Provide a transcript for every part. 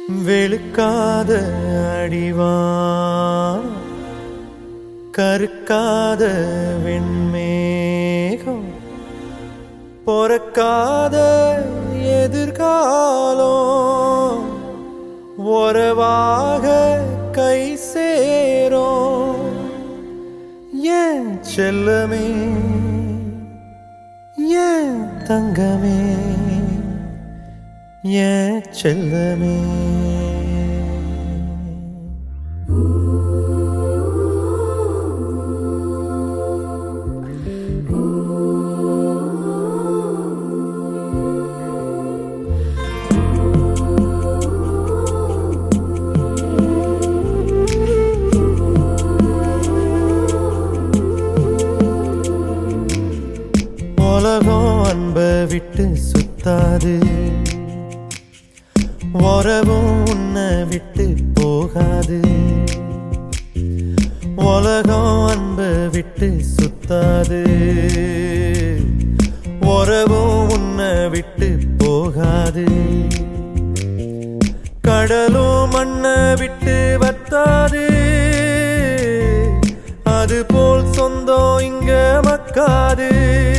வெளுக்காத அடிவான் கருக்காத வெண்மேகம் பொறக்காத எதிர்காலம் உறவாக கை சேரும் ஏன் செல்லமே ஏன் தங்கமே ஏன் செல்லமே உலகம் அன்பை விட்டு சுத்தாது உறவும் உன்னை விட்டு போகாது உலகம் அன்பை விட்டு சுத்தாது உறவும் உன்னை விட்டு போகாது கடலும் மண்ணை விட்டு வத்தாது அது போல் சொந்தம் இங்க மக்காது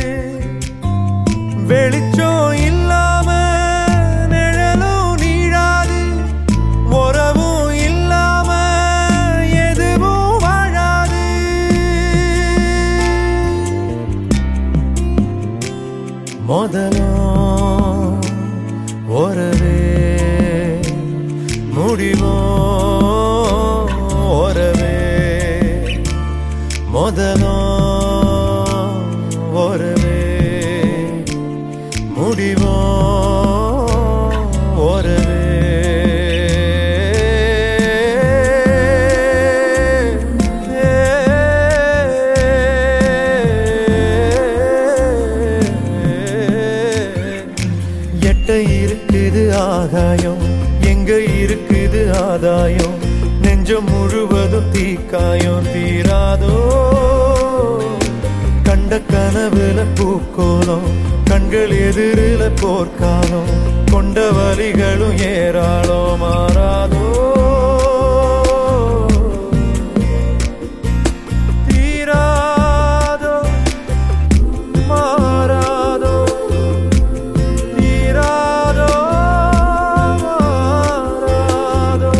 வெளிச்சம் இல்லாம நிழலும் நீழாது உறவும் இல்லாம எதுவும் வாழாது முதலும் ஒரவே முடிவோ ஒரவே முதலும் ஒரவே முடிவோ ஒரவே எட்ட இருக்குது ஆகாயம் எங்க இருக்குது ஆதாயம் நெஞ்சம் முழுவதும் தீக்காயம் தீராதோ கண்ட கனவுல பூக்கோலம் கண்கள் எதிரில போர்க்காலம் கொண்ட வலிகளும் ஏராளோ மாறாதோ தீராதோ மாறாதோ தீராதோ மாறாதோ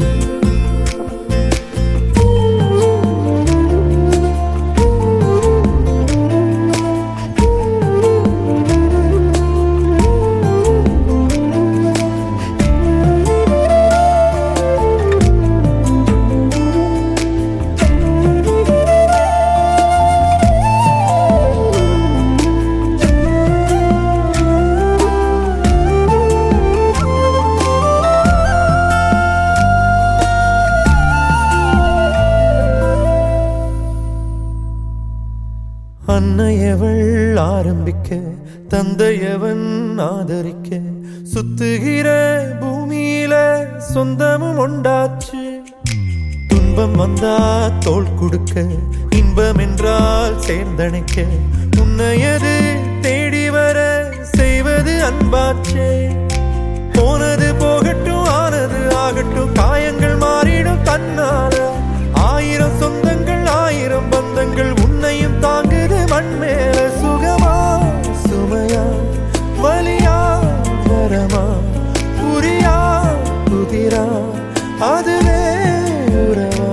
அன்னையவள் ஆரம்பிக்க தந்தையவன் ஆதரிக்க சுத்துகிற பூமியில சொந்தமும் உண்டாச்சு துன்பம் வந்தா தோள் கொடுக்க இன்பம் என்றால் சேர்ந்தணைக்க உன்னையது தேடி வர செய்வது அன்பாச்சே போனது போகட்டும் ஆனது ஆகட்டும் காயங்கள் மாறிடும் தன்னால ஆயிரம் சொந்தங்கள் ஆயிரம் பந்தங்கள் உன்னையும் தாங்குது மண் மேல சுகமா சுமையா வலியா வரமா புரியா புதிரா அதுவே உறவா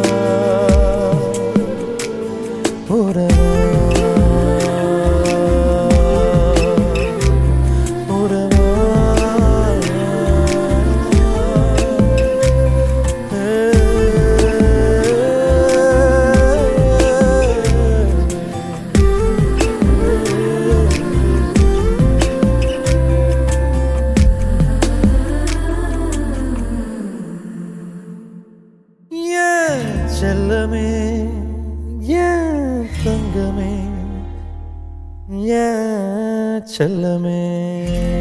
உறவா ஏன் செல்லமே ஏன் தங்கமே ஏன் செல்லமே